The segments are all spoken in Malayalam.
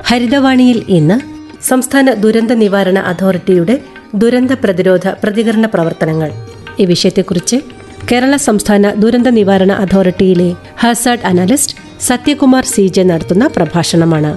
ഹരിതവാണിയിൽ ഇന്ന് സംസ്ഥാന ദുരന്ത നിവാരണ അതോറിറ്റിയുടെ ദുരന്ത പ്രതിരോധ പ്രതികരണ പ്രവർത്തനങ്ങൾ ഈ വിഷയത്തെക്കുറിച്ച് കേരള സംസ്ഥാന ദുരന്ത നിവാരണ അതോറിറ്റിയിലെ hazard analyst Sathyakumar C J നടത്തുന്ന പ്രഭാഷണമാണ്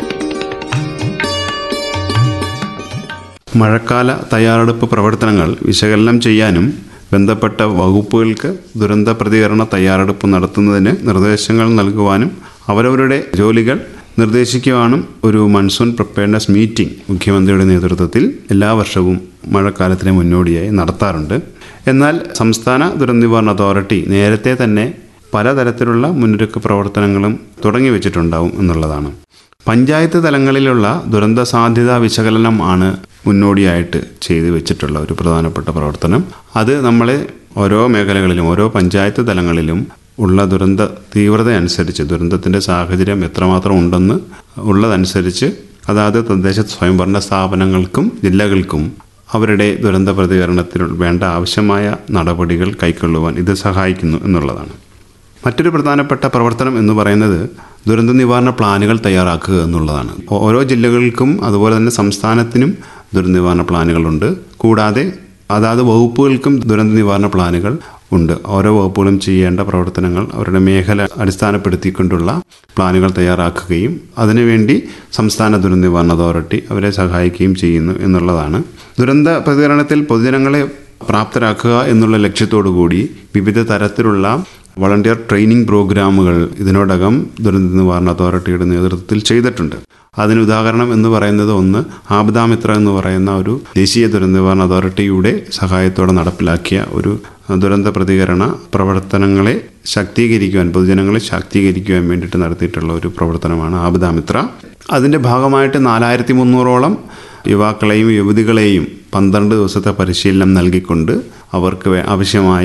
മഴക്കാല തയ്യാറെടുപ്പ് പ്രവർത്തനങ്ങൾ വിശകലനം ചെയ്യാനും ബന്ധപ്പെട്ട വകുപ്പുകൾക്ക് ദുരന്ത പ്രതികരണ തയ്യാറെടുപ്പ് നടത്തുന്നതിന് നിർദ്ദേശങ്ങൾ നൽകുവാനും അവരവരുടെ ജോലികൾ നിർദ്ദേശിക്കുവാനും ഒരു മൺസൂൺ പ്രിപ്പയർനെസ് മീറ്റിംഗ് മുഖ്യമന്ത്രിയുടെ നേതൃത്വത്തിൽ എല്ലാ വർഷവും മഴക്കാലത്തിന് മുന്നോടിയായി നടത്താറുണ്ട് എന്നാൽ സംസ്ഥാന ദുരന്ത നിവാരണ അതോറിറ്റി നേരത്തെ തന്നെ പലതരത്തിലുള്ള മുന്നൊരുക്ക പ്രവർത്തനങ്ങളും തുടങ്ങി വെച്ചിട്ടുണ്ടാവും എന്നുള്ളതാണ് പഞ്ചായത്ത് തലങ്ങളിലുള്ള ദുരന്ത സാധ്യതാ വിശകലനം ആണ് മുന്നോടിയായിട്ട് ചെയ്തു വെച്ചിട്ടുള്ള ഒരു പ്രധാനപ്പെട്ട പ്രവർത്തനം അത് നമ്മളെ ഓരോ മേഖലകളിലും ഓരോ പഞ്ചായത്ത് തലങ്ങളിലും ഉള്ള ദുരന്ത തീവ്രത അനുസരിച്ച് ദുരന്തത്തിൻ്റെ സാഹചര്യം എത്രമാത്രം ഉണ്ടെന്ന് ഉള്ളതനുസരിച്ച് അതാത് തദ്ദേശ സ്വയംഭരണ സ്ഥാപനങ്ങൾക്കും ജില്ലകൾക്കും അവരുടെ ദുരന്ത പ്രതികരണത്തിന് വേണ്ട ആവശ്യമായ നടപടികൾ കൈക്കൊള്ളുവാൻ ഇത് സഹായിക്കുന്നു എന്നുള്ളതാണ് മറ്റൊരു പ്രധാനപ്പെട്ട പ്രവർത്തനം എന്ന് പറയുന്നത് ദുരന്ത നിവാരണ പ്ലാനുകൾ തയ്യാറാക്കുക എന്നുള്ളതാണ് ഓരോ ജില്ലകൾക്കും അതുപോലെ തന്നെ സംസ്ഥാനത്തിനും ദുരന്ത നിവാരണ പ്ലാനുകളുണ്ട് കൂടാതെ അതാത് വകുപ്പുകൾക്കും ദുരന്ത നിവാരണ പ്ലാനുകൾ ഉണ്ട് ഓരോ വകുപ്പുകളും ചെയ്യേണ്ട പ്രവർത്തനങ്ങൾ അവരുടെ മേഖല അടിസ്ഥാനപ്പെടുത്തിക്കൊണ്ടുള്ള പ്ലാനുകൾ തയ്യാറാക്കുകയും അതിനുവേണ്ടി സംസ്ഥാന ദുരന്ത നിവാരണ അതോറിറ്റി അവരെ സഹായിക്കുകയും ചെയ്യുന്നു എന്നുള്ളതാണ് ദുരന്ത പ്രതികരണത്തിൽ പൊതുജനങ്ങളെ പ്രാപ്തരാക്കുക എന്നുള്ള ലക്ഷ്യത്തോടു കൂടി വിവിധ തരത്തിലുള്ള വളണ്ടിയർ ട്രെയിനിങ് പ്രോഗ്രാമുകൾ ഇതിനോടകം ദുരന്ത നിവാരണ അതോറിറ്റിയുടെ നേതൃത്വത്തിൽ ചെയ്തിട്ടുണ്ട് അതിന് ഉദാഹരണം എന്ന് പറയുന്നത് ഒന്ന് ആപദാമിത്ര എന്ന് പറയുന്ന ഒരു ദേശീയ ദുരന്ത നിവാരണ അതോറിറ്റിയുടെ സഹായത്തോടെ നടപ്പിലാക്കിയ ഒരു ദുരന്ത പ്രതികരണ പ്രവർത്തനങ്ങളെ ശാക്തീകരിക്കുവാൻ പൊതുജനങ്ങളെ ശാക്തീകരിക്കുവാൻ വേണ്ടിയിട്ട് നടത്തിയിട്ടുള്ള ഒരു പ്രവർത്തനമാണ് ആപദാമിത്ര അതിൻ്റെ ഭാഗമായിട്ട് നാലായിരത്തി മുന്നൂറോളം യുവാക്കളെയും യുവതികളെയും പന്ത്രണ്ട് ദിവസത്തെ പരിശീലനം നൽകിക്കൊണ്ട് അവർക്ക് ആവശ്യമായ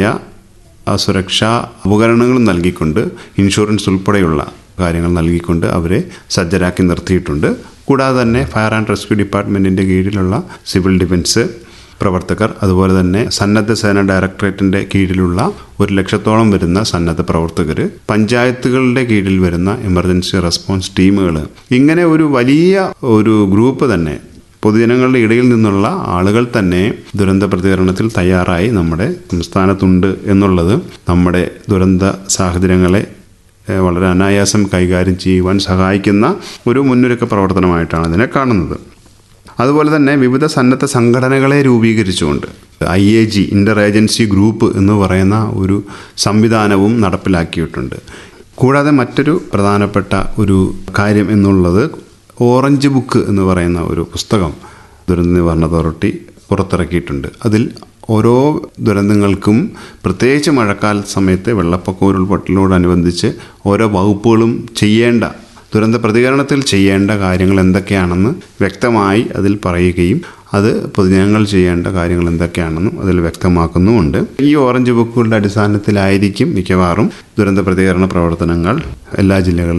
സുരക്ഷാ ഉപകരണങ്ങളും നൽകിക്കൊണ്ട് ഇൻഷുറൻസ് ഉൾപ്പെടെയുള്ള കാര്യങ്ങൾ നൽകിക്കൊണ്ട് അവരെ സജ്ജരാക്കി നിർത്തിയിട്ടുണ്ട് കൂടാതെ തന്നെ ഫയർ ആൻഡ് റെസ്ക്യൂ ഡിപ്പാർട്ട്മെൻറ്റിൻ്റെ കീഴിലുള്ള സിവിൽ ഡിഫൻസ് പ്രവർത്തകർ അതുപോലെ തന്നെ സന്നദ്ധ സേന ഡയറക്ടറേറ്റിൻ്റെ കീഴിലുള്ള ഒരു ലക്ഷത്തോളം വരുന്ന സന്നദ്ധ പ്രവർത്തകർ പഞ്ചായത്തുകളുടെ കീഴിൽ വരുന്ന എമർജൻസി റെസ്പോൺസ് ടീമുകൾ ഇങ്ങനെ ഒരു വലിയ ഒരു ഗ്രൂപ്പ് തന്നെ പൊതുജനങ്ങളുടെ ഇടയിൽ നിന്നുള്ള ആളുകൾ തന്നെ ദുരന്ത പ്രതികരണത്തിൽ തയ്യാറായി നമ്മുടെ സംസ്ഥാനത്തുണ്ട് എന്നുള്ളത് നമ്മുടെ ദുരന്ത സാഹചര്യങ്ങളെ വളരെ അനായാസം കൈകാര്യം ചെയ്യുവാൻ സഹായിക്കുന്ന ഒരു മുന്നൊരുക്ക പ്രവർത്തനമായിട്ടാണ് അതിനെ കാണുന്നത് അതുപോലെ തന്നെ വിവിധ സന്നദ്ധ സംഘടനകളെ രൂപീകരിച്ചുകൊണ്ട് I A G inter agency group എന്ന് പറയുന്ന ഒരു സംവിധാനവും നടപ്പിലാക്കിയിട്ടുണ്ട് കൂടാതെ മറ്റൊരു പ്രധാനപ്പെട്ട ഒരു കാര്യം എന്നുള്ളത് ഓറഞ്ച് ബുക്ക് എന്ന് പറയുന്ന ഒരു പുസ്തകം ദുരന്ത നിവാരണ അതോറിറ്റി പുറത്തിറക്കിയിട്ടുണ്ട് അതിൽ ഓരോ ദുരന്തങ്ങൾക്കും പ്രത്യേകിച്ച് മഴക്കാല സമയത്ത് വെള്ളപ്പൊക്ക ഉരുൾപൊട്ടലിനോടനുബന്ധിച്ച് ഓരോ വകുപ്പുകളും ചെയ്യേണ്ട ദുരന്ത പ്രതികരണത്തിൽ ചെയ്യേണ്ട കാര്യങ്ങൾ എന്തൊക്കെയാണെന്ന് വ്യക്തമായി അതിൽ പറയുകയും അത് പൊതുജനങ്ങൾ ചെയ്യേണ്ട കാര്യങ്ങൾ എന്തൊക്കെയാണെന്നും അതിൽ വ്യക്തമാക്കുന്നുമുണ്ട് ഈ ഓറഞ്ച് ബുക്കുകളുടെ അടിസ്ഥാനത്തിലായിരിക്കും മിക്കവാറും ദുരന്ത പ്രതികരണ പ്രവർത്തനങ്ങൾ എല്ലാ ജില്ലകളിലും